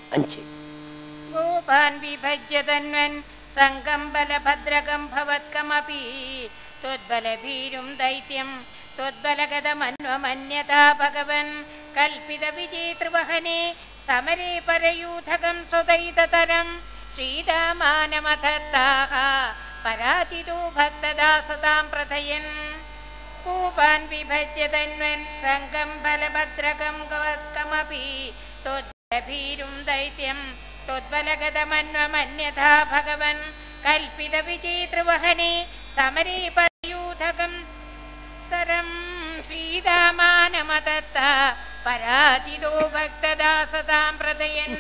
അഞ്ച് गोपान् विभज्य तन्वन् सङ्गं बलभद्रकं भवत्कमपि त्वद्बलभीरुं दैत्यं त्वद्बलगदमन्वमन्यथा भगवन् कल्पितविजेतृवहने समरे परयूथकं सुदैततरं श्रीरामानमथर्ताः पराजितो भक्तदासतां प्रथयन् कूपान् विभज्य तन्वन् सङ्गं बलभद्रकं गवत्कमपि त्वद्भीरुं दैत्यं त्वद्बलगतमन्वमन्यथा भगवन् कल्पितविजेतृवहने समरे परयूथकं तरं श्रीरामानमदत्ता पराजितो भक्तदासतां प्रदयन्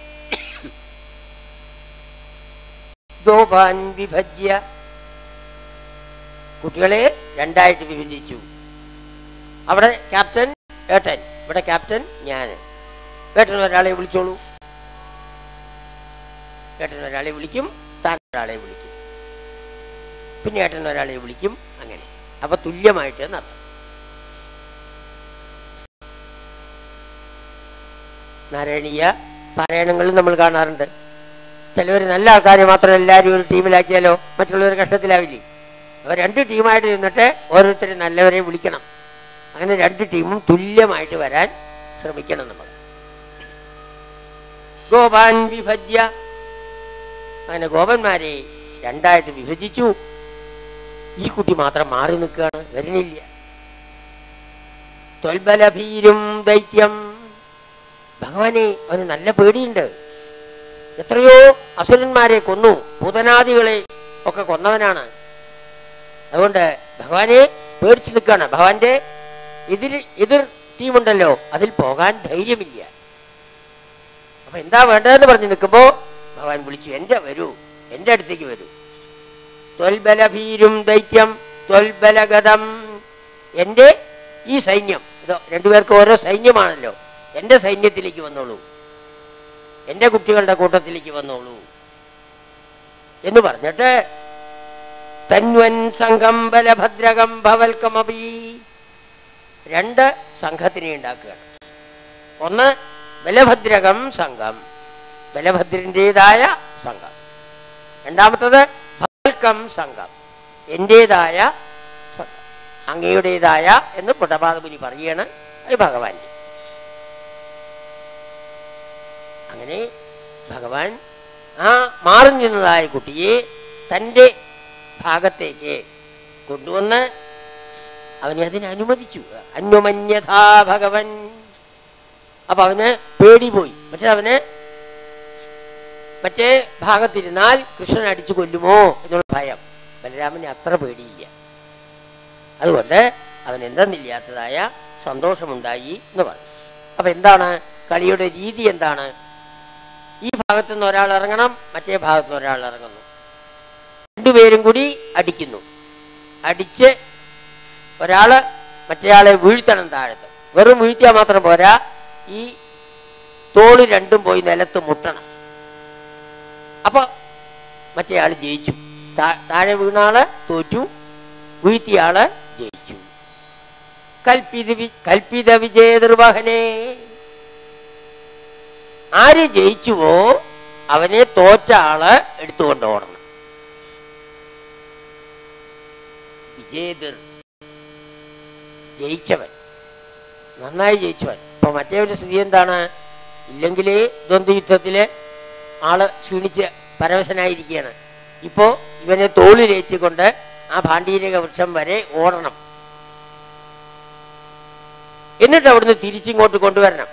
ഗോപാൻ വിഭജ്യ കുട്ടികളെ രണ്ടായിട്ട് വിഭജിച്ചു അവിടെ ക്യാപ്റ്റൻ ഏട്ടൻ ഇവിടെ ക്യാപ്റ്റൻ ഞാൻ ഏട്ടൻ ഒരാളെ വിളിച്ചോളൂ ഏട്ടൻ ഒരാളെ വിളിക്കും താൻ ഒരാളെ വിളിക്കും പിന്നെ ഏട്ടൻ ഒരാളെ വിളിക്കും അങ്ങനെ അപ്പൊ തുല്യമായിട്ട് നടത്തും നാരായണീയ പാരായണങ്ങളിൽ നമ്മൾ കാണാറുണ്ട് ചിലവർ നല്ല ആൾക്കാരെ മാത്രം എല്ലാവരും ഒരു ടീമിലാക്കിയാലോ മറ്റുള്ളവർ കഷ്ടത്തിലാവില്ലേ അവർ രണ്ട് ടീമായിട്ട് നിന്നിട്ട് ഓരോരുത്തരും നല്ലവരെ വിളിക്കണം അങ്ങനെ രണ്ട് ടീമും തുല്യമായിട്ട് വരാൻ ശ്രമിക്കണം നമ്മൾ ഗോപാൻ വിഭജ്യ അങ്ങനെ ഗോപന്മാരെ രണ്ടായിട്ട് വിഭജിച്ചു ഈ കുട്ടി മാത്രം മാറി നിൽക്കുകയാണ് വരുന്നില്ല ത്വൽബലഭീരും ദൈത്യം ഭഗവാനെ അവന് നല്ല പേടിയുണ്ട് എത്രയോ അസുരന്മാരെ കൊന്നു ഭൂതനാദികളെ ഒക്കെ കൊന്നവനാണ് അതുകൊണ്ട് ഭഗവാനെ പേടിച്ചു നിൽക്കുകയാണ് ഭഗവാന്റെ എതിർ എതിർ ടീമുണ്ടല്ലോ അതിൽ പോകാൻ ധൈര്യമില്ല അപ്പൊ എന്താ വേണ്ടതെന്ന് പറഞ്ഞു നിൽക്കുമ്പോ ഭഗവാൻ വിളിച്ചു എന്റെ വരൂ എന്റെ അടുത്തേക്ക് വരൂ ത്വൽബലഭീരും ദൈത്യം ത്വൽബലഗതം എന്റെ ഈ സൈന്യം ഇത് രണ്ടുപേർക്ക് ഓരോ സൈന്യമാണല്ലോ എന്റെ സൈന്യത്തിലേക്ക് വന്നോളൂ എന്റെ കുട്ടികളുടെ കൂട്ടത്തിലേക്ക് വന്നോളൂ എന്ന് പറഞ്ഞിട്ട് തന്വൻ സംഘം ബലഭദ്രകം ഭവൽക്കമപി രണ്ട് സംഘത്തിനെ ഉണ്ടാക്കുകയാണ് ഒന്ന് ബലഭദ്രകം സംഘം ബലഭദ്രൻ്റെതായ സംഘം രണ്ടാമത്തത് ഭവൽക്കം സംഘം എന്റേതായ സംഘം അങ്ങയുടേതായ എന്ന് പുട്ടപാദപുരി പറയുകയാണ് അത് ഭഗവാന്റെ അങ്ങനെ ഭഗവാൻ ആ മാറി നിന്നതായ കുട്ടിയെ തൻ്റെ ഭാഗത്തേക്ക് കൊണ്ടുവന്ന് അവനെ അതിന് അനുവദിച്ചു അന്വമന്യഥാ ഭഗവൻ അപ്പൊ അവന് പേടി പോയി മറ്റേ അവന് മറ്റേ ഭാഗത്തിരുന്നാൽ കൃഷ്ണൻ അടിച്ചു കൊല്ലുമോ എന്നുള്ള ഭയം ബലരാമന് അത്ര പേടിയില്ല അതുകൊണ്ട് അവൻ എന്തെന്നില്ലാത്തതായ സന്തോഷമുണ്ടായി എന്ന് പറഞ്ഞു അപ്പൊ എന്താണ് കളിയുടെ രീതി എന്താണ് ഈ ഭാഗത്തു നിന്ന് ഒരാൾ ഇറങ്ങണം മറ്റേ ഭാഗത്തു നിന്ന് ഒരാൾ ഇറങ്ങുന്നു രണ്ടുപേരും കൂടി അടിക്കുന്നു അടിച്ച് ഒരാള് മറ്റേയാളെ വീഴ്ത്തണം താഴത്ത് വെറും വീഴ്ത്തിയാൽ മാത്രം പോരാ ഈ തോള് രണ്ടും പോയി നിലത്ത് മുട്ടണം അപ്പൊ മറ്റേയാൾ ജയിച്ചു താ- താഴെ വീണ ആള് തോറ്റു വീഴ്ത്തിയ ആള് ജയിച്ചു കൽപ്പിത വി- കൽപ്പിത വിജയ നിർവഹനെ ആര് ജയിച്ചുവോ അവനെ തോറ്റ ആള് എടുത്തുകൊണ്ട് ഓടണം വിജയതിർ ജയിച്ചവൻ നന്നായി ജയിച്ചവൻ ഇപ്പൊ മറ്റേവന്റെ സ്ഥിതി എന്താണ് ഇല്ലെങ്കിൽ ദ്വന്ദ്വയുദ്ധത്തില് ആള് ക്ഷീണിച്ച് പരവശനായിരിക്കുകയാണ് ഇപ്പോ ഇവനെ തോളിലേറ്റിക്കൊണ്ട് ആ ഭാണ്ഡീരക വൃക്ഷം വരെ ഓടണം എന്നിട്ട് അവിടുന്ന് തിരിച്ചിങ്ങോട്ട് കൊണ്ടുവരണം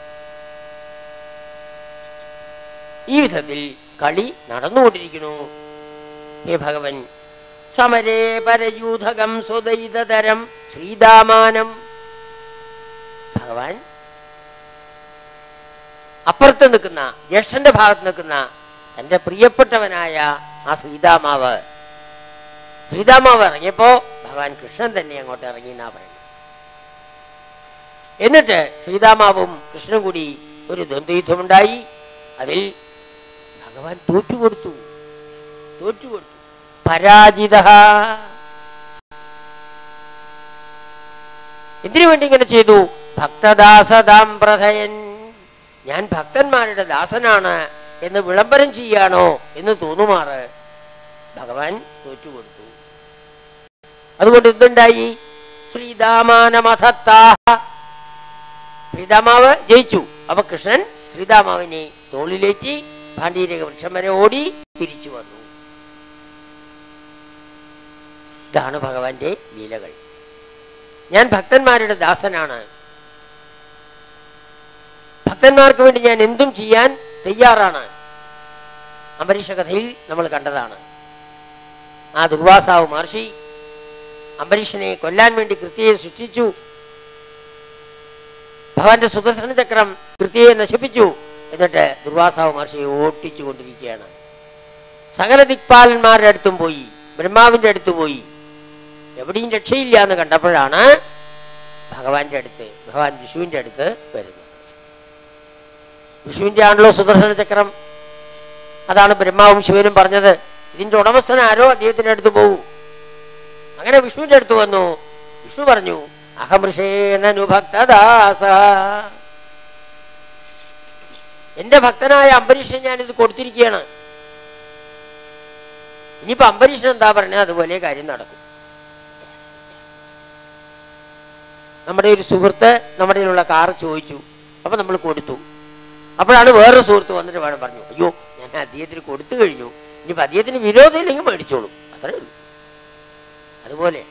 ഈ വിധത്തിൽ കളി നടന്നുകൊണ്ടിരിക്കുന്നു ഹേ ഭഗവൻ സമരേ പരയൂഥകം സ്വദൈതരം ശ്രീദാമാനം ഭഗവാൻ അപ്പുറത്ത് നിൽക്കുന്ന ജ്യേഷ്ഠന്റെ ഭാഗത്ത് നിൽക്കുന്ന തന്റെ പ്രിയപ്പെട്ടവനായ ആ ശ്രീതാമാവ് ശ്രീതാമാവ് ഇറങ്ങിയപ്പോ ഭഗവാൻ കൃഷ്ണൻ തന്നെ അങ്ങോട്ട് ഇറങ്ങി എന്നാ പറയുന്നത് എന്നിട്ട് ശ്രീതാമാവും കൃഷ്ണനും കൂടി ഒരു ദ്വന്ദ്വയുദ്ധമുണ്ടായി അതിൽ ഭഗവാൻ തോറ്റുകൊടുത്തു തോറ്റുകൊടുത്തു പരാജിത എന്തിനു വേണ്ടി ഇങ്ങനെ ചെയ്തു ഭക്തദാസതാം പ്രഥയൻ ഞാൻ ഭക്തന്മാരുടെ ദാസനാണ് എന്ന് വിളംബരം ചെയ്യാണോ എന്ന് തോന്നുമാറ് ഭഗവാൻ തോറ്റുകൊടുത്തു അതുകൊണ്ട് എന്തുണ്ടായി ശ്രീദാമാനമഥത്താഹ ശ്രീദാമാവ് ജയിച്ചു അപ്പൊ കൃഷ്ണൻ ശ്രീദാമാവിനെ തോളിലേറ്റി ഭാണ്ഡീരക വൃക്ഷം വരെ ഓടി തിരിച്ചു വന്നു ഇതാണ് ഭഗവാന്റെ ലീലകൾ ഞാൻ ഭക്തന്മാരുടെ ദാസനാണ് ഭക്തന്മാർക്ക് വേണ്ടി ഞാൻ എന്തും ചെയ്യാൻ തയ്യാറാണ് അംബരീഷ കഥയിൽ നമ്മൾ കണ്ടതാണ് ആ ദുർവാസാവ് മഹർഷി അംബരീഷനെ കൊല്ലാൻ വേണ്ടി കൃത്യയെ സൃഷ്ടിച്ചു ഭഗവാന്റെ സുദർശന ചക്രം കൃത്യയെ നശിപ്പിച്ചു എന്നിട്ട് ദുർവാസാവ് മഹർഷിയെ ഓട്ടിച്ചു കൊണ്ടിരിക്കുകയാണ് സകല ദിക്പാലന്മാരുടെ അടുത്തും പോയി ബ്രഹ്മാവിന്റെ അടുത്ത് പോയി എവിടെയും രക്ഷയില്ല എന്ന് കണ്ടപ്പോഴാണ് ഭഗവാന്റെ അടുത്ത് ഭഗവാൻ വിഷുവിന്റെ അടുത്ത് വരുന്നത് വിഷുവിന്റെ ആണല്ലോ സുദർശന ചക്രം അതാണ് ബ്രഹ്മാവും ശിവനും പറഞ്ഞത് ഇതിന്റെ ഉടമസ്ഥൻ ആരോ അദ്ദേഹത്തിന്റെ അടുത്ത് പോകൂ അങ്ങനെ വിഷ്ണുവിന്റെ അടുത്ത് വന്നു വിഷ്ണു പറഞ്ഞു അഹമൃഷേനുഭക്തദാസ എന്റെ ഭക്തനായ അംബരീഷൻ ഞാൻ ഇത് കൊടുത്തിരിക്കുകയാണ് ഇനിയിപ്പോ അംബരീഷൻ എന്താ പറഞ്ഞത് അതുപോലെ കാര്യം നടക്കും നമ്മുടെ ഒരു സുഹൃത്ത് നമ്മുടെ കയ്യിലുള്ള കാർ ചോദിച്ചു അപ്പൊ നമ്മൾ കൊടുത്തു അപ്പോഴാണ് വേറൊരു സുഹൃത്ത് വന്നിട്ട് വേണം പറഞ്ഞു അയ്യോ ഞാൻ അദ്ദേഹത്തിന് കൊടുത്തു കഴിഞ്ഞു ഇനിയിപ്പോ അദ്ദേഹത്തിന് വിരോധമില്ലെങ്കിൽ മേടിച്ചോളൂ അത്രേ ഉള്ളൂ അതുപോലെ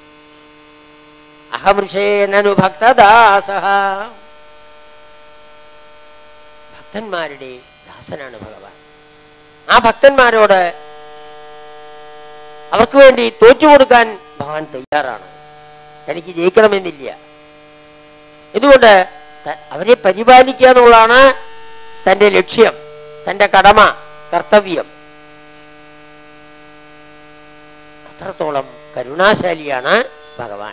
അഹമൃഷേനു ഭക്തദാസ ഭക്തന്മാരുടെ ദാസനാണ് ഭഗവാൻ ആ ഭക്തന്മാരോട് അവർക്ക് വേണ്ടി തോറ്റു കൊടുക്കാൻ ഭഗവാൻ തയ്യാറാണ് തനിക്ക് ജയിക്കണമെന്നില്ല ഇതുകൊണ്ട് ത- അവരെ പരിപാലിക്കുക എന്നുള്ളതാണ് തന്റെ ലക്ഷ്യം തന്റെ കടമ കർത്തവ്യം അത്രത്തോളം കരുണാശാലിയാണ് ഭഗവാൻ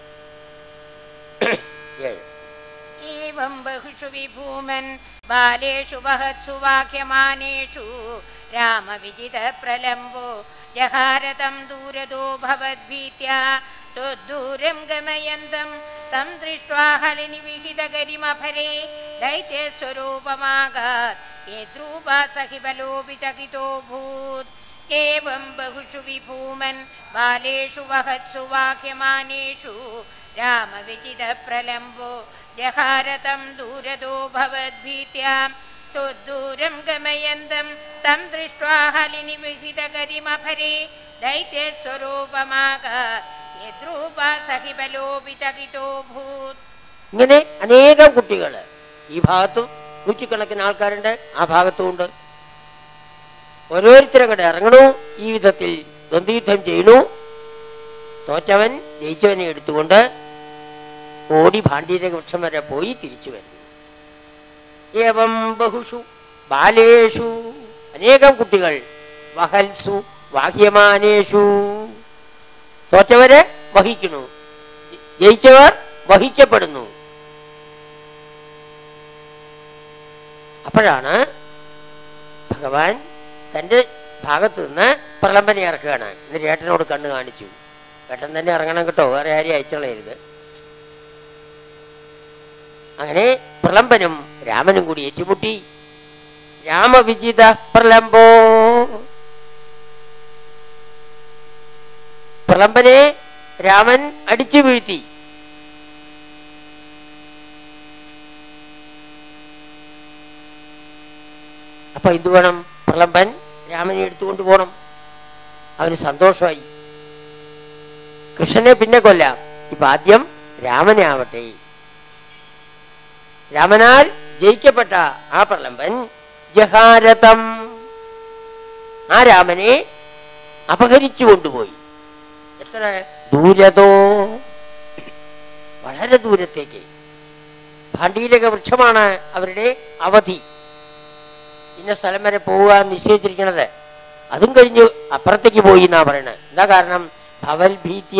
ഏഴ് एवं बहुषु विभूमन् बालेषु वहत्सु वाक्यमानेषु रामविजितप्रलम्बो जहारतं दूरदो भवद्भीत्या त्वद्दूरं गमयन्तं तं दृष्ट्वा हलिनिविहितगरिमफले दैत्यस्वरूपमागात् यद्रूपा सखि बलोऽपि चकितोऽभूत् एवं बहुषु विभूमन् बालेषु वहत्सु वाक्यमानेषु रामविजितप्रलम्बो जहारतं दूरदो भवद्भीत्यां त्वद्दूरं गमयन्तं तं दृष्ट्वा हलिनिविहितगरिमफरे दैत्यस्वरूपमागात् यद्रूपा सखि बलोऽपि चकितोऽभूत् ഇങ്ങനെ അനേകം കുട്ടികൾ ഈ ഭാഗത്തും നൂറ്റിക്കണക്കിന് ആൾക്കാരുണ്ട് ആ ഭാഗത്തും ഉണ്ട് ഓരോരുത്തരും അങ്ങോട്ട് ഇറങ്ങണു ഈ വിധത്തിൽ ദ്വന്ദ്വയുദ്ധം ചെയ്യണു തോറ്റവൻ ജയിച്ചവനെ എടുത്തുകൊണ്ട് ഓടി ഭാണ്ഡീരക വൃക്ഷം വരെ പോയി തിരിച്ചു വരുന്നു ഏവം ബഹുഷു ബാലേഷു അനേകം കുട്ടികൾ വഹൽസു വാഹ്യമാനേഷു തോറ്റവരെ വഹിക്കുന്നു ജയിച്ചവർ വഹിക്കപ്പെടുന്നു അപ്പോഴാണ് ഭഗവാൻ തൻ്റെ ഭാഗത്ത് നിന്ന് പ്രളംബനെ ഇറക്കുകയാണ് എന്നിട്ട് ഏട്ടനോട് കണ്ണ് കാണിച്ചു ഏട്ടൻ തന്നെ ഇറങ്ങണം കേട്ടോ വേറെ ആരെയും അയച്ചളയരുത് അങ്ങനെ പ്രളംബനും രാമനും കൂടി ഏറ്റുമുട്ടി രാമവിജിത പ്രലംബോ പ്രളംബനെ രാമൻ അടിച്ചു വീഴ്ത്തി അപ്പൊ എന്തു വേണം പ്രളംബൻ രാമനെ എടുത്തുകൊണ്ട് പോകണം അവന് സന്തോഷമായി കൃഷ്ണനെ പിന്നെ കൊല്ലാം ഇപ്പൊ ആദ്യം രാമനെ ആവട്ടെ രാമനാൽ ജയിക്കപ്പെട്ട ആ പ്രളംബൻ ജഹാരതം ആ രാമനെ അപഹരിച്ചു കൊണ്ടുപോയി എത്ര ദൂരതോ വളരെ ദൂരത്തേക്ക് ഭാണ്ഡീരക വൃക്ഷമാണ് അവരുടെ അവധി ഇന്ന സ്ഥലം വരെ പോവുക എന്ന് നിശ്ചയിച്ചിരിക്കണത് അതും കഴിഞ്ഞ് അപ്പുറത്തേക്ക് പോയി എന്നാ പറയണത് എന്താ കാരണം ഭവൽ ഭീത്യ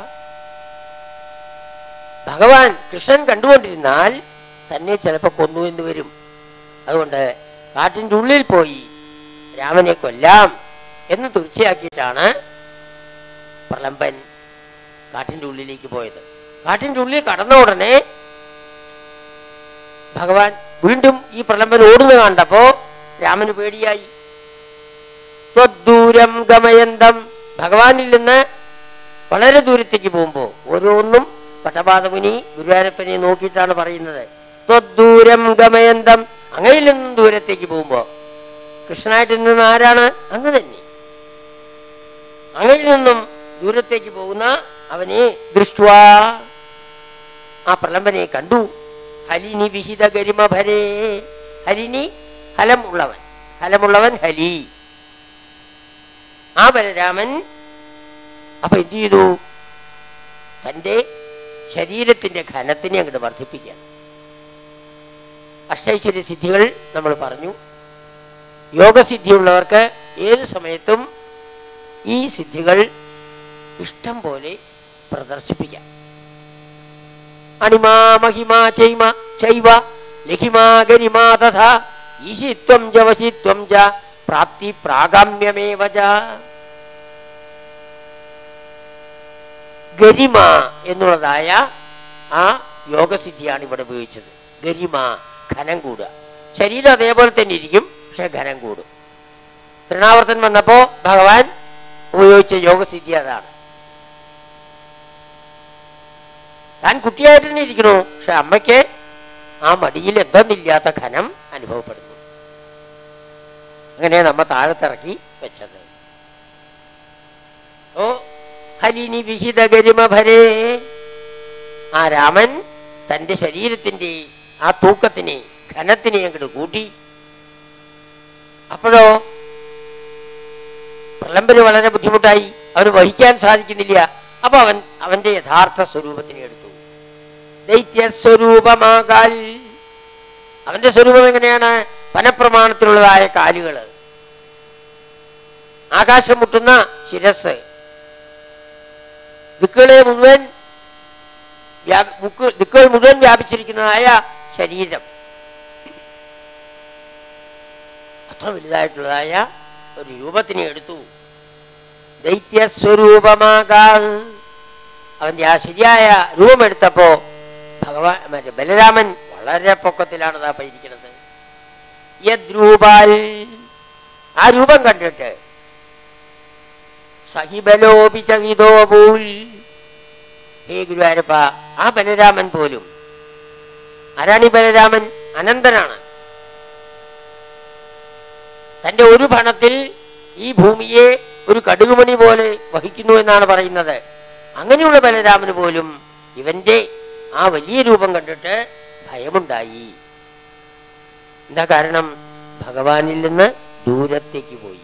ഭഗവാൻ കൃഷ്ണൻ കണ്ടുകൊണ്ടിരുന്നാൽ തന്നെ ചിലപ്പോ കൊന്നു എന്ന് വരും അതുകൊണ്ട് കാട്ടിന്റെ ഉള്ളിൽ പോയി രാമനെ കൊല്ലാം എന്ന് തീർച്ചയാക്കിയിട്ടാണ് പ്രളംബൻ കാട്ടിന്റെ ഉള്ളിലേക്ക് പോയത് കാട്ടിന്റെ ഉള്ളിൽ കടന്ന ഉടനെ ഭഗവാൻ വീണ്ടും ഈ പ്രലംബൻ ഓടുന്നത് കണ്ടപ്പോ രാമന് പേടിയായി ത്വദ്ദൂരം ഗമയന്തം ഭഗവാനിൽ നിന്ന് വളരെ ദൂരത്തേക്ക് പോകുമ്പോ ഓരോന്നും പട്ടപാതമുനി ഗുരുവായൂരപ്പനെ നോക്കിയിട്ടാണ് പറയുന്നത് ത്വദ്ദൂരം ഗമയന്തം അങ്ങയിൽ നിന്നും ദൂരത്തേക്ക് പോകുമ്പോ കൃഷ്ണനായിട്ട് നിന്ന് ആരാണ് അങ്ങ് തന്നെ അങ്ങയിൽ നിന്നും ദൂരത്തേക്ക് പോകുന്ന അവനെ ദൃഷ്ടുവാ ആ പ്രലംബനെ കണ്ടു ഹലിനി വിഹിത ഗരിമ ഭരേ ഹലിനി ഹലം ഉള്ളവൻ ഹലമുള്ളവൻ ഹലി ആ ബലരാമൻ അപ്പൊ എന്ത് ചെയ്തു തന്റെ ശരീരത്തിന്റെ ഘനത്തിനെ അങ്ങോട്ട് വർദ്ധിപ്പിക്കാൻ അഷ്ടൈശ്വര്യ സിദ്ധികൾ നമ്മൾ പറഞ്ഞു യോഗസിദ്ധിയുള്ളവർക്ക് ഏത് സമയത്തും ഈ സിദ്ധികൾ ഇഷ്ടം പോലെ പ്രദർശിപ്പിക്കാം അണിമാ മഹിമാ ചൈമ ചൈവ ലഹിമാ ഗരിമാ തഥാ ഈശിത്വം ച വശിത്വം ച പ്രാപ്തി പ്രാഗാമ്യമേവ ച ഗരിമ എന്നുള്ളതായ ആ യോഗസിദ്ധിയാണ് ഇവിടെ ഉപയോഗിച്ചത് ഗരിമ ഘനം കൂടുക ശരീരം അതേപോലെ തന്നെ ഇരിക്കും പക്ഷെ ഘനം കൂടും തൃണാവർത്തൻ വന്നപ്പോ ഭഗവാൻ ഉപയോഗിച്ച യോഗസിദ്ധി അതാണ് താൻ കുട്ടിയായിട്ട് തന്നെ ഇരിക്കണു പക്ഷെ അമ്മയ്ക്ക് ആ മടിയിൽ എന്തെന്നില്ലാത്ത ഘനം അനുഭവപ്പെടുന്നു അങ്ങനെ നമ്മ താഴത്തിറക്കി വെച്ചത് ഓ ഹലിനി വിഹിത ഗരിമ ഭരേ ആ രാമൻ തന്റെ ശരീരത്തിന്റെ ആ തൂക്കത്തിനെ ഘനത്തിനെ അങ്ങോട്ട് കൂട്ടി അപ്പോഴോ പ്രലംബന് വളരെ ബുദ്ധിമുട്ടായി അവന് വഹിക്കാൻ സാധിക്കുന്നില്ല അപ്പൊ അവൻ അവന്റെ യഥാർത്ഥ സ്വരൂപത്തിനെ എടുത്തു ദൈത്യ സ്വരൂപമാകാൽ അവന്റെ സ്വരൂപം എങ്ങനെയാണ് പനപ്രമാണത്തിലുള്ളതായ കാലുകള് ആകാശം മുട്ടുന്ന ശിരസ് ദിക്കുകളെ മുഴുവൻ വ്യാപ- മുക്ക്- ദിക്കുകൾ മുഴുവൻ വ്യാപിച്ചിരിക്കുന്നതായ ശരീരം അത്ര വലുതായിട്ടുള്ളതായ ഒരു രൂപത്തിനെ എടുത്തു ദൈത്യസ്വരൂപമാകാൽ അവന്റെ ആ ശരിയായ രൂപമെടുത്തപ്പോ ഭഗവാൻ മറ്റേ ബലരാമൻ വളരെ പൊക്കത്തിലാണ് ഇതാ ഇരിക്കുന്നത് യദ്രൂപാൽ ആ രൂപം കണ്ടിട്ട് സഹിബലോപി ചകിതോ പൂൽ ഹേ ഗുരുവായൂരപ്പ ആ ബലരാമൻ പോലും ആരാണ് ഈ ബലരാമൻ അനന്തനാണ് തന്റെ ഒരു ഭണത്തിൽ ഈ ഭൂമിയെ ഒരു കടുകുമണി പോലെ വഹിക്കുന്നു എന്നാണ് പറയുന്നത് അങ്ങനെയുള്ള ബലരാമന് പോലും ഇവന്റെ ആ വലിയ രൂപം കണ്ടിട്ട് ഭയമുണ്ടായി എന്താ കാരണം ഭഗവാനിൽ നിന്ന് ദൂരത്തേക്ക് പോയി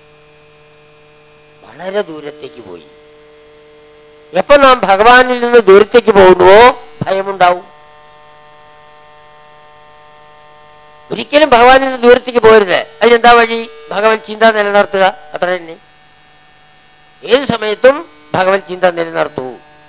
വളരെ ദൂരത്തേക്ക് പോയി എപ്പോ നാം ഭഗവാനിൽ നിന്ന് ദൂരത്തേക്ക് പോകുന്നുവോ ഭയമുണ്ടാവും ഒരിക്കലും ഭഗവാനിൽ നിന്ന് ദൂരത്തേക്ക് പോരുത് അതിനെന്താ വഴി ഭഗവത് ചിന്ത നിലനിർത്തുക അത്ര തന്നെ ഏത് സമയത്തും ഭഗവത് ചിന്ത നിലനിർത്തൂ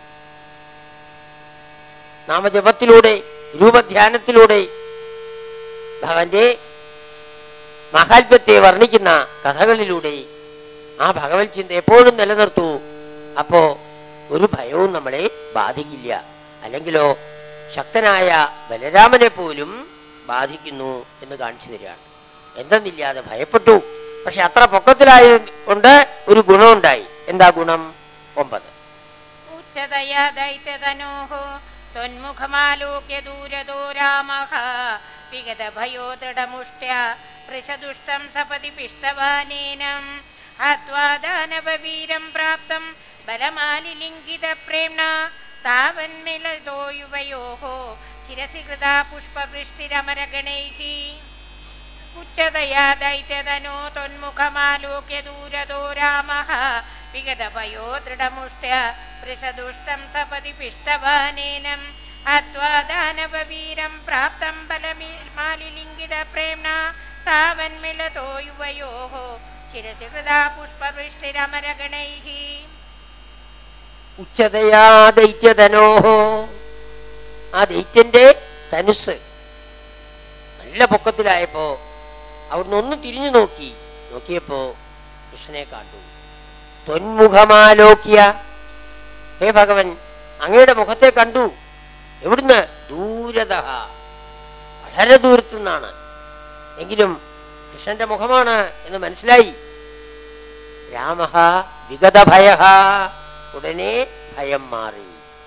നാമജപത്തിലൂടെ രൂപധ്യാനത്തിലൂടെ ഭഗവന്റെ മഹാത്മ്യത്തെ വർണ്ണിക്കുന്ന കഥകളിലൂടെ ആ ഭഗവത് ചിന്ത എപ്പോഴും നിലനിർത്തൂ അപ്പോ ഒരു ഭയവും നമ്മളെ ബാധിക്കില്ല അല്ലെങ്കിലോ ശക്തനായ ബലരാമനെ പോലും ബാധിക്കുന്നു എന്ന് കാണിച്ചു തരികയാണ് എന്തെന്നില്ലാതെ ഭയപ്പെട്ടു പക്ഷെ അത്ര പൊക്കത്തിലായത് കൊണ്ട് ഒരു ഗുണമുണ്ടായി എന്താ ഗുണം ഒമ്പത് ഉച്ചതയാ ദൈത്യതനോः त्वन्मुखमालोक्य दूरदो रामः विगतभयो दृढमुष्ट्या पृषदुष्टं सपदि पिष्टवानेनं हत्वा दानववीरं प्राप्तं बलमालिलिङ्गितप्रेम्णा तावन्मिलितो युवयोः शिरसि कृता पुष्पवृष्टिरमरगणैः उच्चतया दैत्यतनो त्वन्मुखमालोक्य दूरदो रामः विगतभयो दृढमुष्ट्य पृषदुष्टं सपदि पिष्टवानेनं हत्वा दानववीरं प्राप्तं बलमालिलिङ्गितप्रेम्णा तावन्मिलतो युवयोः शिरसि कृता पुष्पवृष्टिरमरगणैः ഉച്ചതയാ ദൈത്യധനോഹോ ആ ദൈത്യന്റെ ധനുസ് നല്ല പൊക്കത്തിലായപ്പോ അവിടുന്ന് ഒന്ന് തിരിഞ്ഞു നോക്കി നോക്കിയപ്പോ കൃഷ്ണനെ കണ്ടു തൊന്മുഖമാലോക്യ ഹേ ഭഗവൻ അങ്ങയുടെ മുഖത്തെ കണ്ടു എവിടുന്ന് ദൂരത വളരെ ദൂരത്തു നിന്നാണ് എങ്കിലും കൃഷ്ണന്റെ മുഖമാണ് എന്ന് മനസ്സിലായി രാമ വിഗതഭയ ഉടനെ ഭയം മാറി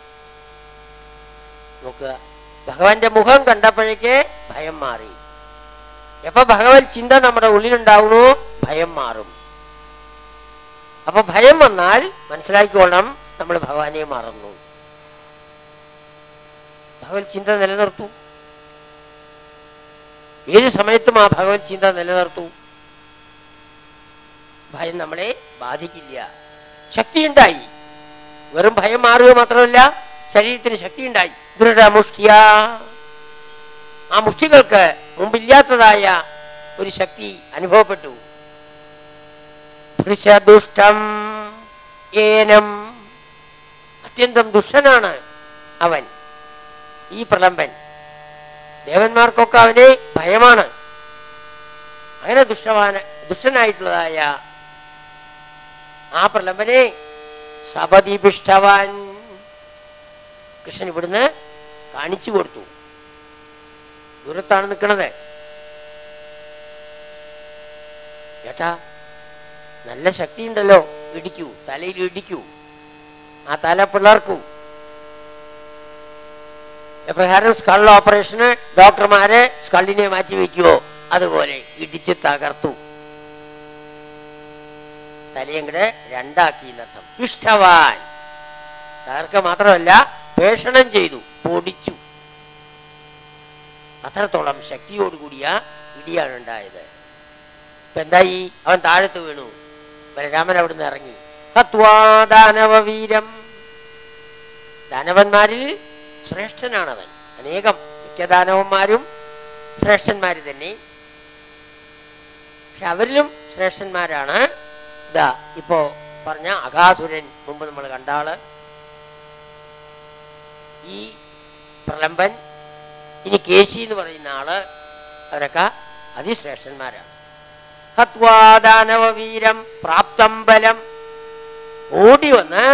നോക്കുക ഭഗവാന്റെ മുഖം കണ്ടപ്പോഴേക്ക് ഭയം മാറി എപ്പൊ ഭഗവത് ചിന്ത നമ്മുടെ ഉള്ളിലുണ്ടാവുന്നു ഭയം മാറും അപ്പൊ ഭയം വന്നാൽ മനസ്സിലാക്കിക്കോളണം നമ്മൾ ഭഗവാനെ മറന്നു ഭഗവത് ചിന്ത നിലനിർത്തൂ ഏത് സമയത്തും ആ ഭഗവത് ചിന്ത നിലനിർത്തൂ ഭയം നമ്മളെ ബാധിക്കില്ല ശക്തിയുണ്ടായി വെറും ഭയം മാറുക മാത്രമല്ല ശരീരത്തിന് ശക്തിയുണ്ടായി ദൃഢമുഷ്ടിയ ആ മുഷ്ടികൾക്ക് മുമ്പില്ലാത്തതായ ഒരു ശക്തി അനുഭവപ്പെട്ടു ദുഷ്ടം ഏനം അത്യന്തം ദുഷ്ടനാണ് അവൻ ഈ പ്രലംബൻ ദേവന്മാർക്കൊക്കെ അവനെ ഭയമാണ് അങ്ങനെ ദുഷ്ടവാന ദുഷ്ടനായിട്ടുള്ളതായ ആ പ്രലംബനെ സപതിപിഷ്ടവാൻ കൃഷ്ണൻ ഇവിടുന്ന് കാണിച്ചു കൊടുത്തു ദൂരത്താണ് നിൽക്കണത് ഏട്ടാ നല്ല ശക്തിയുണ്ടല്ലോ ഇടിക്കൂ തലയിൽ ഇടിക്കൂ ആ തല പിളർക്കൂ എപ്രകാരം സ്കൾ ഓപ്പറേഷന് ഡോക്ടർമാര് സ്കള്ളിനെ മാറ്റി വെക്കുവോ അതുപോലെ ഇടിച്ച് തകർത്തു തലയങ്ങട് രണ്ടാക്കി എന്നർത്ഥം ഇഷ്ടവാൻ തകർക്ക മാത്രമല്ല പേഷണം ചെയ്തു പൊടിച്ചു അത്രത്തോളം ശക്തിയോടുകൂടിയ ഇടിയാണ് ഉണ്ടായത് ഇപ്പൊ എന്തായി അവൻ താഴത്ത് വീണു ബലരാമൻ അവിടുന്ന് ഇറങ്ങി ഹത്വാ ദാനവവീരം ദാനവന്മാരിൽ ശ്രേഷ്ഠനാണവൻ അനേകം മിക്ക ദാനവന്മാരും ശ്രേഷ്ഠന്മാര് തന്നെ പക്ഷെ അവരിലും ശ്രേഷ്ഠന്മാരാണ് ഇതാ ഇപ്പോ പറഞ്ഞ അഘാസുരൻ മുമ്പ് നമ്മൾ കണ്ട ആള് ഈ പ്രലംബൻ ഇനി കേശി എന്ന് പറയുന്ന ആള് അവരൊക്കെ അതിശ്രേഷ്ഠന്മാരാണ് ഹത്വാദാനവ വീരം പ്രാപ്തം ബലം ഓടി വന്ന്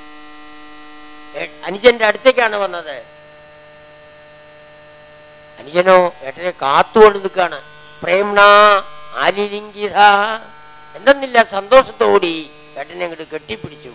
ഏ- അനുജന്റെ അടുത്തേക്കാണ് വന്നത് അനുജനോ ഏട്ടനെ കാത്തുകൊണ്ട് നിൽക്കാണ് പ്രേംണ ആലിലിംഗിത എന്തെന്നില്ല സന്തോഷത്തോടി ഏട്ടനെ അങ്ങോട്ട് കെട്ടിപ്പിടിച്ചു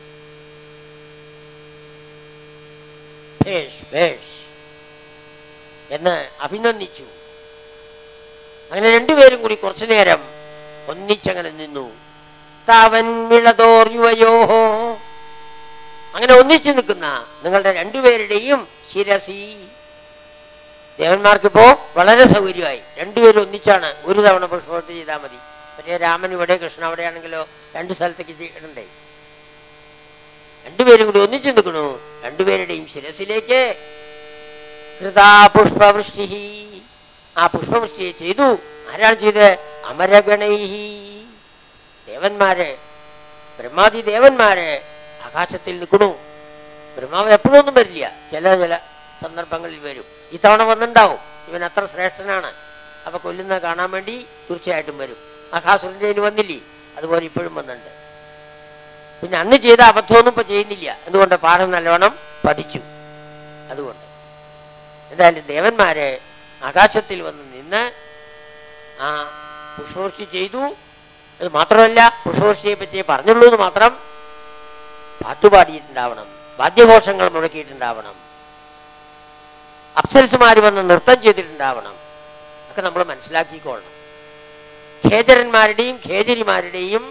ഭേഷ് ഭേഷ് എന്ന് അഭിനന്ദിച്ചു അങ്ങനെ രണ്ടുപേരും കൂടി കുറച്ചു നേരം ഒന്നിച്ചങ്ങനെ നിന്നു താവൻ വിളതോർ യുവയോഹോ അങ്ങനെ ഒന്നിച്ചു നിൽക്കുന്ന നിങ്ങളുടെ രണ്ടുപേരുടെയും ശിരസി ദേവന്മാർക്കിപ്പോ വളരെ സൗകര്യമായി രണ്ടുപേരും ഒന്നിച്ചാണ് ഒരു തവണ പുഷ്പവൃത്തി ചെയ്താൽ മതി മറ്റേ രാമൻ ഇവിടെ കൃഷ്ണൻ അവിടെയാണെങ്കിലോ രണ്ട് സ്ഥലത്തേക്ക് ചെയ്- ഇടണ്ടേ രണ്ടുപേരും കൂടി ഒന്നിച്ചു നിൽക്കണു രണ്ടുപേരുടെയും ശിരസിലേക്ക് ഹൃദാ പുഷ്പവൃഷ്ടി ആ പുഷ്പവൃഷ്ടിയെ ചെയ്തു ആരാണ് ചെയ്ത് അമരഗണൈഹി ദേവന്മാര് ബ്രഹ്മാദി ദേവന്മാര് ആകാശത്തിൽ നിൽക്കണു ബ്രഹ്മാവ് എപ്പോഴൊന്നും വരില്ല ചില ചില സന്ദർഭങ്ങളിൽ വരും ഇത്തവണ വന്നിണ്ടാവും ഇവൻ അത്ര ശ്രേഷ്ഠനാണ് അപ്പൊ കൊല്ലുന്ന കാണാൻ വേണ്ടി തീർച്ചയായിട്ടും വരും ആകാസുരന്റെ കയ്യിൽ വന്നില്ലേ അതുപോലെ ഇപ്പോഴും വന്നിട്ടുണ്ട് പിന്നെ അന്ന് ചെയ്ത അബദ്ധമൊന്നും ഇപ്പൊ ചെയ്യുന്നില്ല എന്തുകൊണ്ട് പാഠം നല്ലവണ്ണം പഠിച്ചു അതുകൊണ്ട് എന്തായാലും ദേവന്മാര് ആകാശത്തിൽ വന്ന് നിന്ന് ആ പുഷ്പവൃഷ്ടി ചെയ്തു അത് മാത്രമല്ല പുഷ്പവൃഷ്ടിയെ പറ്റി പറഞ്ഞുള്ളൂ എന്ന് മാത്രം പാട്ടുപാടിയിട്ടുണ്ടാവണം വാദ്യഘോഷങ്ങൾ മുഴക്കിയിട്ടുണ്ടാവണം അപ്സരസുമാര് വന്ന് നൃത്തം ചെയ്തിട്ടുണ്ടാവണം ഒക്കെ നമ്മൾ മനസ്സിലാക്കിക്കൊള്ളണം ഖേചരന്മാരുടെയും ഖേചരിമാരുടെയും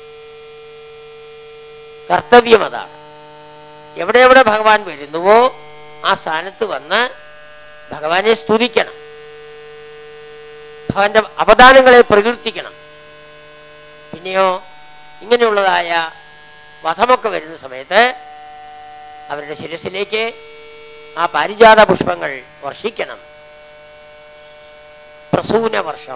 കർത്തവ്യം അതാണ് എവിടെ എവിടെ ഭഗവാൻ വരുന്നുവോ ആ സ്ഥാനത്ത് വന്ന് ഭഗവാനെ സ്തുതിക്കണം ഭഗവാന്റെ അവദാനങ്ങളെ പ്രകീർത്തിക്കണം പിന്നെയോ ഇങ്ങനെയുള്ളതായ വധമൊക്കെ വരുന്ന സമയത്ത് അവരുടെ ശിരസിലേക്ക് ആ പാരിജാത പുഷ്പങ്ങൾ വർഷിക്കണം പ്രസൂന വർഷം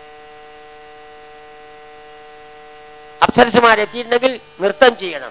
അപ്സരസുമാരെത്തിയിട്ടുണ്ടെങ്കിൽ നൃത്തം ചെയ്യണം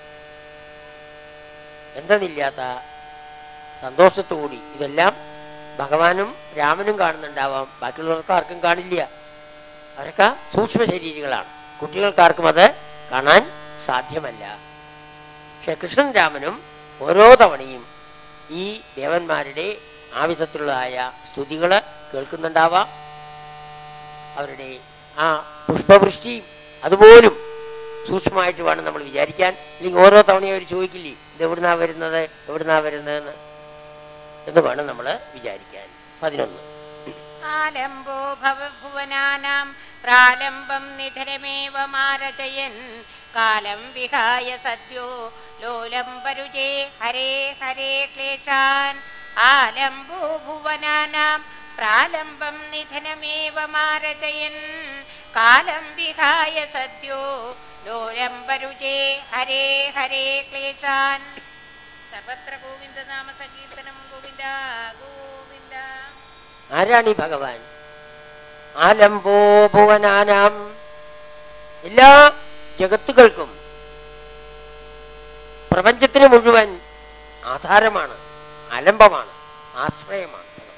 എന്തെന്നില്ലാത്ത സന്തോഷത്തോടി ഇതെല്ലാം ഭഗവാനും രാമനും കാണുന്നുണ്ടാവാം ബാക്കിയുള്ളവർക്ക് ആർക്കും കാണില്ല അവരൊക്കെ സൂക്ഷ്മ ശരീരികളാണ് കുട്ടികൾക്കാർക്കും അത് കാണാൻ സാധ്യമല്ല പക്ഷെ കൃഷ്ണൻ രാമനും ഓരോ തവണയും ഈ ദേവന്മാരുടെ ആ വിധത്തിലുള്ളതായ സ്തുതികള് കേൾക്കുന്നുണ്ടാവാം അവരുടെ ആ പുഷ്പവൃഷ്ടിയും അതുപോലും സൂക്ഷ്മമായിട്ട് വേണം നമ്മൾ വിചാരിക്കാൻ അല്ലെങ്കിൽ ഓരോ തവണയും അവർ ചോദിക്കില്ലേ ഇത് എവിടുന്നാ വരുന്നത് എവിടുന്നാ വരുന്നതെന്ന് എന്ന് വേണം നമ്മൾ വിചാരിക്കാൻ പതിനൊന്ന് ആലംബോ ഭവഭുവനാനാം പ്രാലംബം നിധനമേവ മാരചയൻ കാലം വിഹായ സദ്യോ ലോലം പരുജേ ഹരേ ഹരേ ക്ലേശാൻ ആലംബോ ഭുവനാനാം പ്രാലംബം നിധനമേവ മാരചയൻ കാലം വിഹായ സദ്യോ ലോലം പരുജേ ഹരേ ഹരേ ക്ലേശാൻ സർവത്ര ഗോവിന്ദനാമ സങ്കീർത്തനം ഗോവിന്ദ ഗോവിന്ദ ആരാണ് ഈ ഭഗവാൻ ആലംബോ ഭുവനാനാം എല്ലാ ജഗത്തുകൾക്കും പ്രപഞ്ചത്തിന് മുഴുവൻ ആധാരമാണ് ആലംബമാണ് ആശ്രയമാണ് ഭഗവാൻ.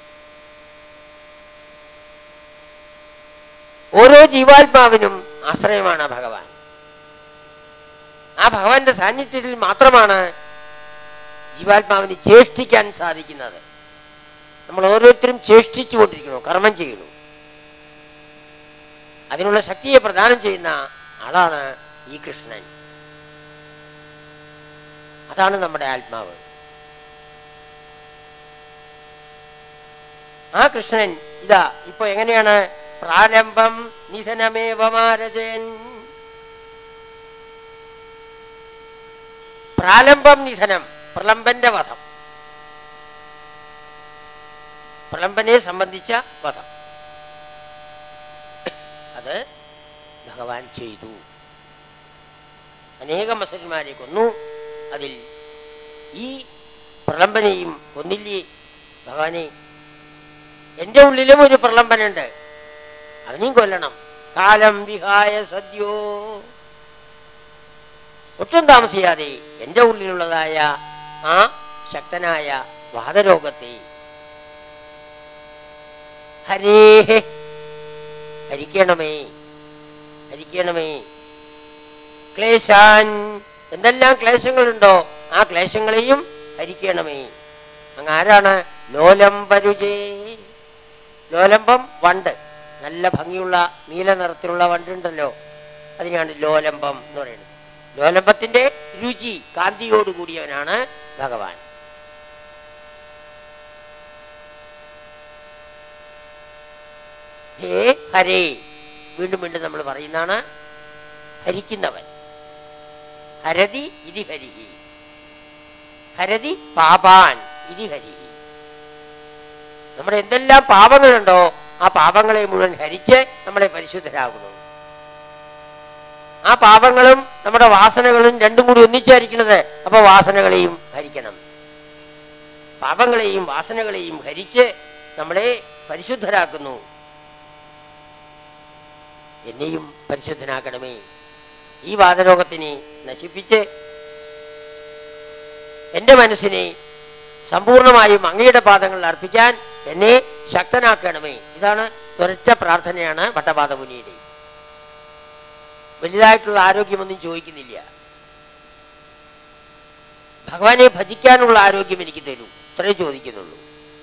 ഓരോ ജീവാത്മാവിനും ആശ്രയമാണ് ഭഗവാൻ ആ ഭഗവാന്റെ സാന്നിധ്യത്തിൽ മാത്രമാണ് ജീവാത്മാവിന് ചേഷ്ടിക്കാൻ സാധിക്കുന്നത് നമ്മൾ ഓരോരുത്തരും ചേഷ്ടിച്ചു കൊണ്ടിരിക്കുന്നു കർമ്മം ചെയ്യുന്നു അതിനുള്ള ശക്തിയെ പ്രദാനം ചെയ്യുന്ന ആളാണ് ഈ കൃഷ്ണൻ അതാണ് നമ്മുടെ ആത്മാവ് ആ കൃഷ്ണൻ ഇതാ ഇപ്പൊ എങ്ങനെയാണ് പ്രാരംഭം നിധനമേവമാരജൻ പ്രാരംഭം നിധനം പ്രലംബന്റെ വധം പ്രലംബനെ സംബന്ധിച്ച വധം അത് ഭഗവാൻ ചെയ്തു അനേകം അസുരന്മാരെ കൊന്നു അതിൽ ഈ പ്രലംബനെയും കൊന്നില്ലേ ഭഗവാനെ എൻ്റെ ഉള്ളിലും ഒരു പ്രലംബനുണ്ട് അവനെയും കൊല്ലണം കാലം വിഹായ സദ്യോ ഒട്ടും താമസിയാതെ എൻ്റെ ഉള്ളിലുള്ളതായ ആ ശക്തനായ വാദരോഗത്തെ ഹരേ ഹരിക്കണമേ ഹരിക്കണമേ ക്ലേശാൻ എന്തെല്ലാം ക്ലേശങ്ങളുണ്ടോ ആ ക്ലേശങ്ങളെയും ഹരിക്കണമേ അങ്ങ് ആരാണ് ലോലം പരുജേ ലോലംബം വണ്ട് നല്ല ഭംഗിയുള്ള നീല നിറത്തിലുള്ള വണ്ടുണ്ടല്ലോ അതിനാണ് ലോലംബം എന്ന് പറയുന്നത് ലോലംബത്തിന്റെ രുചി കാന്തിയോട് കൂടിയവനാണ് ഭഗവാൻ ഹേ ഹരേ വീണ്ടും വീണ്ടും നമ്മൾ പറയുന്നതാണ് ഹരിക്കുന്നവൻ ഹരതി ഇതി ഹരിഹി ഹരതി പാപാൻ ഇതി ഹരിഹി നമ്മുടെ എന്തെല്ലാം പാപങ്ങളുണ്ടോ ആ പാപങ്ങളെ മുഴുവൻ ഹരിച്ച് നമ്മളെ പരിശുദ്ധരാകുന്നു ആ പാപങ്ങളും നമ്മുടെ വാസനകളും രണ്ടും കൂടി ഒന്നിച്ചായിരിക്കുന്നത് അപ്പൊ വാസനകളെയും ഹരിക്കണം പാപങ്ങളെയും വാസനകളെയും ഹരിച്ച് നമ്മളെ പരിശുദ്ധരാക്കുന്നു എന്നെയും പരിശുദ്ധനാക്കണമേ ഈ വാദരോഗത്തിനെ നശിപ്പിച്ച് എൻ്റെ മനസ്സിനെ സമ്പൂർണമായും അങ്ങയുടെ പാദങ്ങളിൽ അർപ്പിക്കാൻ എന്നെ ശക്തനാക്കണമേ ഇതാണ് ഒരൊറ്റ പ്രാർത്ഥനയാണ് ഭട്ടപാദമുനിയുടെ വലുതായിട്ടുള്ള ആരോഗ്യമൊന്നും ചോദിക്കുന്നില്ല ഭഗവാനെ ഭജിക്കാനുള്ള ആരോഗ്യം എനിക്ക് തരൂ ഇത്രേ ചോദിക്കുന്നുള്ളൂ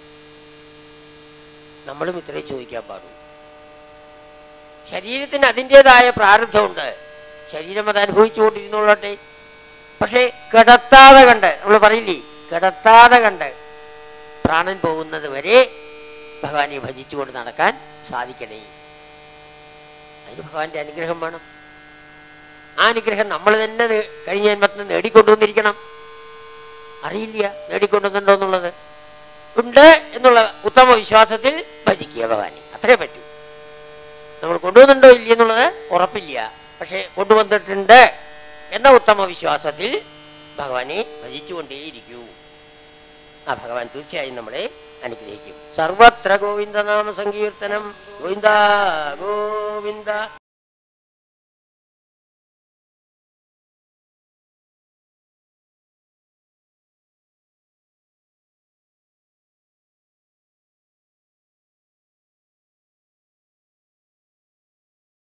നമ്മളും ഇത്രേ ചോദിക്കാൻ പാടുള്ളൂ ശരീരത്തിന് അതിൻ്റെതായ പ്രാരബ്ധമുണ്ട് ശരീരം അത് അനുഭവിച്ചുകൊണ്ടിരുന്നോളട്ടെ പക്ഷേ കിടത്താതെ കണ്ട് നമ്മൾ പറയില്ലേ കിടത്താതെ കണ്ട് പ്രാണൻ പോകുന്നത് വരെ ഭഗവാനെ ഭജിച്ചുകൊണ്ട് നടക്കാൻ സാധിക്കണേ അതിന് ഭഗവാന്റെ അനുഗ്രഹം വേണം ആ അനുഗ്രഹം നമ്മൾ തന്നെ നേ- കഴിഞ്ഞ ജന്മത്തിൽ നിന്ന് നേടിക്കൊണ്ടുവന്നിരിക്കണം അറിയില്ല നേടിക്കൊണ്ടുവന്നുണ്ടോ എന്നുള്ളത് ഉണ്ട് എന്നുള്ള ഉത്തമ വിശ്വാസത്തിൽ ഭജിക്കുക ഭഗവാനെ അത്രേ പറ്റൂ നമ്മൾ കൊണ്ടുവന്നുണ്ടോ ഇല്ല എന്നുള്ളത് ഉറപ്പില്ല പക്ഷെ കൊണ്ടുവന്നിട്ടുണ്ട് എന്ന ഉത്തമ വിശ്വാസത്തിൽ ഭഗവാനെ ഭജിച്ചുകൊണ്ടേയിരിക്കൂ ആ ഭഗവാൻ തീർച്ചയായും നമ്മളെ അനുഗ്രഹിക്കും സർവത്ര ഗോവിന്ദനാമ സങ്കീർത്തനം ഗോവിന്ദ ഗോവിന്ദ